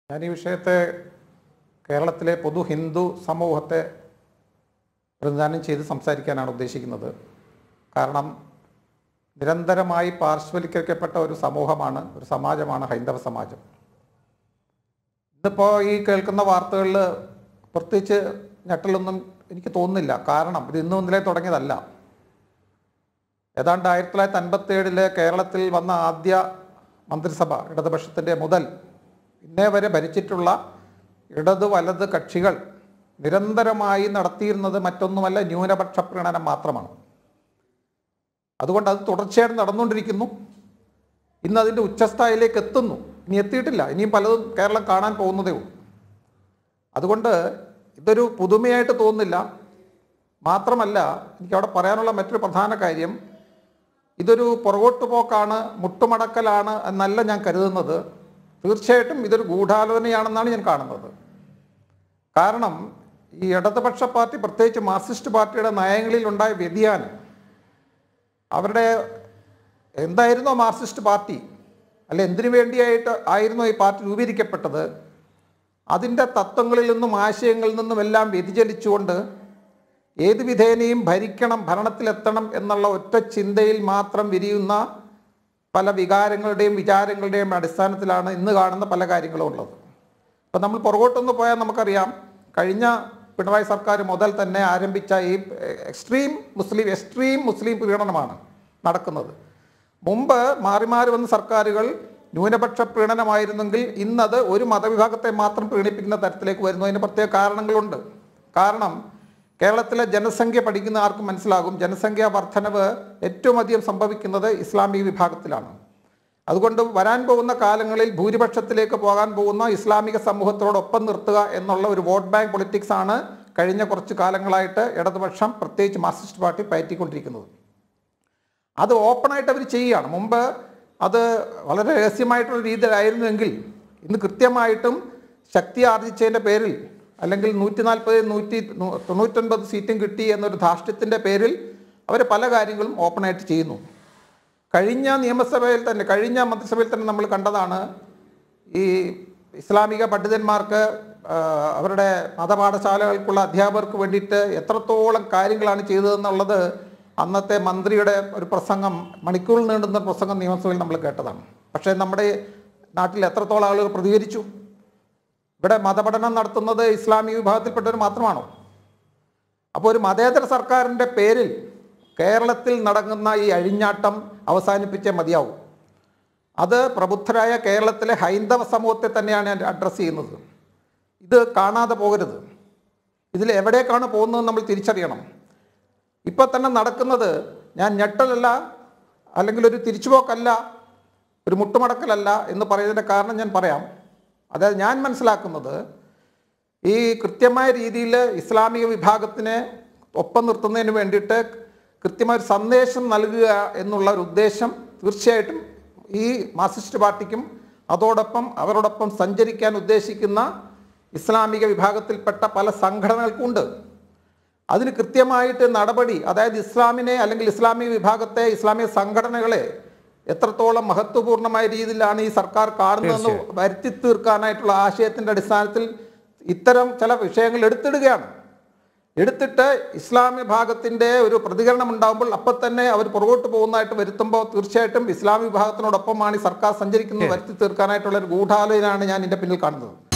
ഞാൻ ഈ വിഷയത്തെ കേരളത്തിലെ പൊതു ഹിന്ദു സമൂഹത്തെ പ്രതിദാനം ചെയ്ത് സംസാരിക്കാനാണ് ഉദ്ദേശിക്കുന്നത് കാരണം നിരന്തരമായി പാർശ്വവൽക്കരിക്കപ്പെട്ട ഒരു സമൂഹമാണ് ഒരു സമാജമാണ് ഹൈന്ദവ സമാജം ഇന്നിപ്പോൾ ഈ കേൾക്കുന്ന വാർത്തകളിൽ പ്രത്യേകിച്ച് ഞെട്ടലൊന്നും എനിക്ക് തോന്നുന്നില്ല കാരണം ഇത് ഇന്നു മുതലേ തുടങ്ങിയതല്ല ഏതാണ്ട് ആയിരത്തി തൊള്ളായിരത്തി അൻപത്തി ഏഴില് കേരളത്തിൽ വന്ന ആദ്യ മന്ത്രിസഭ ഇടതുപക്ഷത്തിൻ്റെ മുതൽ ഇന്നേ വരെ ഭരിച്ചിട്ടുള്ള ഇടത് വലത് കക്ഷികൾ നിരന്തരമായി നടത്തിയിരുന്നത് മറ്റൊന്നുമല്ല ന്യൂനപക്ഷ പ്രീണനം മാത്രമാണ് അതുകൊണ്ട് അത് തുടർച്ചയായിട്ട് നടന്നുകൊണ്ടിരിക്കുന്നു ഇന്ന് അതിൻ്റെ ഉച്ചസ്ഥായിലേക്ക് എത്തുന്നു ഇനി എത്തിയിട്ടില്ല ഇനിയും പലതും കേരളം കാണാൻ പോകുന്നതേ ഉള്ളൂ അതുകൊണ്ട് ഇതൊരു പുതുമയായിട്ട് തോന്നുന്നില്ല മാത്രമല്ല എനിക്ക് അവിടെ പറയാനുള്ള മറ്റൊരു പ്രധാന കാര്യം ഇതൊരു പുറകോട്ട് പോക്കാണ് മുട്ടുമടക്കലാണ് എന്നല്ല ഞാൻ കരുതുന്നത് തീർച്ചയായിട്ടും ഇതൊരു ഗൂഢാലോചനയാണെന്നാണ് ഞാൻ കാണുന്നത് കാരണം ഈ ഇടതുപക്ഷ പാർട്ടി പ്രത്യേകിച്ച് മാർക്സിസ്റ്റ് പാർട്ടിയുടെ നയങ്ങളിൽ ഉണ്ടായ വ്യതിയാനം അവരുടെ എന്തായിരുന്നോ മാർക്സിസ്റ്റ് പാർട്ടി അല്ലെ എന്തിനു വേണ്ടിയായിട്ട് ആയിരുന്നോ ഈ പാർട്ടി രൂപീകരിക്കപ്പെട്ടത് അതിൻ്റെ തത്വങ്ങളിൽ നിന്നും ആശയങ്ങളിൽ നിന്നും എല്ലാം വ്യതിചലിച്ചുകൊണ്ട് ഏത് വിധേനയും ഭരിക്കണം ഭരണത്തിലെത്തണം എന്നുള്ള ഒറ്റ ചിന്തയിൽ മാത്രം വിരിയുന്ന പല വികാരങ്ങളുടെയും വിചാരങ്ങളുടെയും അടിസ്ഥാനത്തിലാണ് ഇന്ന് കാണുന്ന പല കാര്യങ്ങളും ഉള്ളത് ഇപ്പം നമ്മൾ പുറകോട്ടൊന്ന് പോയാൽ നമുക്കറിയാം കഴിഞ്ഞ പിണറായി സർക്കാർ മുതൽ തന്നെ ആരംഭിച്ച ഈ എക്സ്ട്രീം മുസ്ലിം എക്സ്ട്രീം മുസ്ലിം പ്രീണനമാണ് നടക്കുന്നത് മുമ്പ് മാറി മാറി വന്ന സർക്കാരുകൾ ന്യൂനപക്ഷ പ്രീണനമായിരുന്നെങ്കിൽ ഇന്നത് ഒരു മതവിഭാഗത്തെ മാത്രം പ്രീണിപ്പിക്കുന്ന തരത്തിലേക്ക് വരുന്നു അതിന് പ്രത്യേക കാരണങ്ങളുണ്ട് കാരണം കേരളത്തിലെ ജനസംഖ്യ പഠിക്കുന്ന ആർക്കും മനസ്സിലാകും ജനസംഖ്യാ വർധനവ് ഏറ്റവും അധികം സംഭവിക്കുന്നത് ഇസ്ലാമിക വിഭാഗത്തിലാണ് അതുകൊണ്ട് വരാൻ പോകുന്ന കാലങ്ങളിൽ ഭൂരിപക്ഷത്തിലേക്ക് പോകാൻ പോകുന്ന ഇസ്ലാമിക സമൂഹത്തോടൊപ്പം നിർത്തുക എന്നുള്ള ഒരു വോട്ട് ബാങ്ക് പൊളിറ്റിക്സ് ആണ് കഴിഞ്ഞ കുറച്ച് കാലങ്ങളായിട്ട് ഇടതുപക്ഷം പ്രത്യേകിച്ച് മാർക്സിസ്റ്റ് പാർട്ടി പയറ്റിക്കൊണ്ടിരിക്കുന്നത് അത് ഓപ്പണായിട്ട് അവർ ചെയ്യുകയാണ് മുമ്പ് അത് വളരെ രഹസ്യമായിട്ടുള്ള രീതിയിലായിരുന്നുവെങ്കിൽ ഇന്ന് കൃത്യമായിട്ടും ശക്തി ആർജിച്ചതിൻ്റെ പേരിൽ അല്ലെങ്കിൽ നൂറ്റി നാൽപ്പത് നൂറ്റി നൂ- തൊണ്ണൂറ്റൊൻപത് സീറ്റും കിട്ടി എന്നൊരു ധാർഷ്ട്യത്തിൻ്റെ പേരിൽ അവർ പല കാര്യങ്ങളും ഓപ്പണായിട്ട് ചെയ്യുന്നു കഴിഞ്ഞ നിയമസഭയിൽ തന്നെ കഴിഞ്ഞ മന്ത്രിസഭയിൽ തന്നെ നമ്മൾ കണ്ടതാണ് ഈ ഇസ്ലാമിക പണ്ഡിതന്മാർക്ക് ആ, അവരുടെ മതപാഠശാലകൾക്കുള്ള അധ്യാപകർക്ക് വേണ്ടിയിട്ട് എത്രത്തോളം കാര്യങ്ങളാണ് ചെയ്തതെന്നുള്ളത് അന്നത്തെ മന്ത്രിയുടെ ഒരു പ്രസംഗം മണിക്കൂറിൽ നീണ്ടുന്ന ഒരു പ്രസംഗം നിയമസഭയിൽ നമ്മൾ കേട്ടതാണ് പക്ഷേ നമ്മുടെ നാട്ടിൽ എത്രത്തോളം ആളുകൾ പ്രതികരിച്ചു ഇവിടെ മതപഠനം നടത്തുന്നത് ഇസ്ലാമിക വിഭാഗത്തിൽപ്പെട്ടവർ മാത്രമാണോ അപ്പോൾ ഒരു മതേതര സർക്കാരിൻ്റെ പേരിൽ കേരളത്തിൽ നടങ്ങുന്ന ഈ അഴിഞ്ഞാട്ടം അവസാനിപ്പിച്ചേ മതിയാവും അത് പ്രബുദ്ധരായ കേരളത്തിലെ ഹൈന്ദവ സമൂഹത്തെ തന്നെയാണ് ഞാൻ അഡ്രസ്സ് ചെയ്യുന്നത് ഇത് കാണാതെ പോകരുത് ഇതിൽ എവിടേക്കാണ് പോകുന്നത് നമ്മൾ തിരിച്ചറിയണം ഇപ്പോൾ തന്നെ നടക്കുന്നത് ഞാൻ ഞെട്ടലല്ല അല്ലെങ്കിൽ ഒരു തിരിച്ചുപോക്കല്ല ഒരു മുട്ടുമടക്കലല്ല എന്ന് പറയുന്നതിൻ്റെ കാരണം ഞാൻ പറയാം അതായത് ഞാൻ മനസ്സിലാക്കുന്നത് ഈ കൃത്യമായ രീതിയിൽ ഇസ്ലാമിക വിഭാഗത്തിനെ ഒപ്പം നിർത്തുന്നതിന് വേണ്ടിയിട്ട് കൃത്യമായ ഒരു സന്ദേശം നൽകുക എന്നുള്ള ഒരു ഉദ്ദേശം തീർച്ചയായിട്ടും ഈ മാർക്സിസ്റ്റ് പാർട്ടിക്കും അതോടൊപ്പം അവരോടൊപ്പം സഞ്ചരിക്കാൻ ഉദ്ദേശിക്കുന്ന ഇസ്ലാമിക വിഭാഗത്തിൽപ്പെട്ട പല സംഘടനകൾക്കുണ്ട് അതിന് കൃത്യമായിട്ട് നടപടി അതായത് ഇസ്ലാമിനെ അല്ലെങ്കിൽ ഇസ്ലാമിക വിഭാഗത്തെ ഇസ്ലാമിക സംഘടനകളെ എത്രത്തോളം മഹത്വപൂർണ്ണമായ രീതിയിലാണ് ഈ സർക്കാർ കാണുന്നതെന്ന് വരുത്തി തീർക്കാനായിട്ടുള്ള ആശയത്തിന്റെ അടിസ്ഥാനത്തിൽ ഇത്തരം ചില വിഷയങ്ങൾ എടുത്തിടുകയാണ് എടുത്തിട്ട് ഇസ്ലാമിക വിഭാഗത്തിന്റെ ഒരു പ്രതികരണം ഉണ്ടാകുമ്പോൾ അപ്പം തന്നെ അവർ പുറകോട്ട് പോകുന്നതായിട്ട് വരുത്തുമ്പോൾ തീർച്ചയായിട്ടും ഇസ്ലാമിക വിഭാഗത്തിനോടൊപ്പമാണ് ഈ സർക്കാർ സഞ്ചരിക്കുന്നത് വരുത്തി തീർക്കാനായിട്ടുള്ള ഒരു ഗൂഢാലോചനയാണ് ഞാൻ ഇതിന്റെ പിന്നിൽ കാണുന്നത്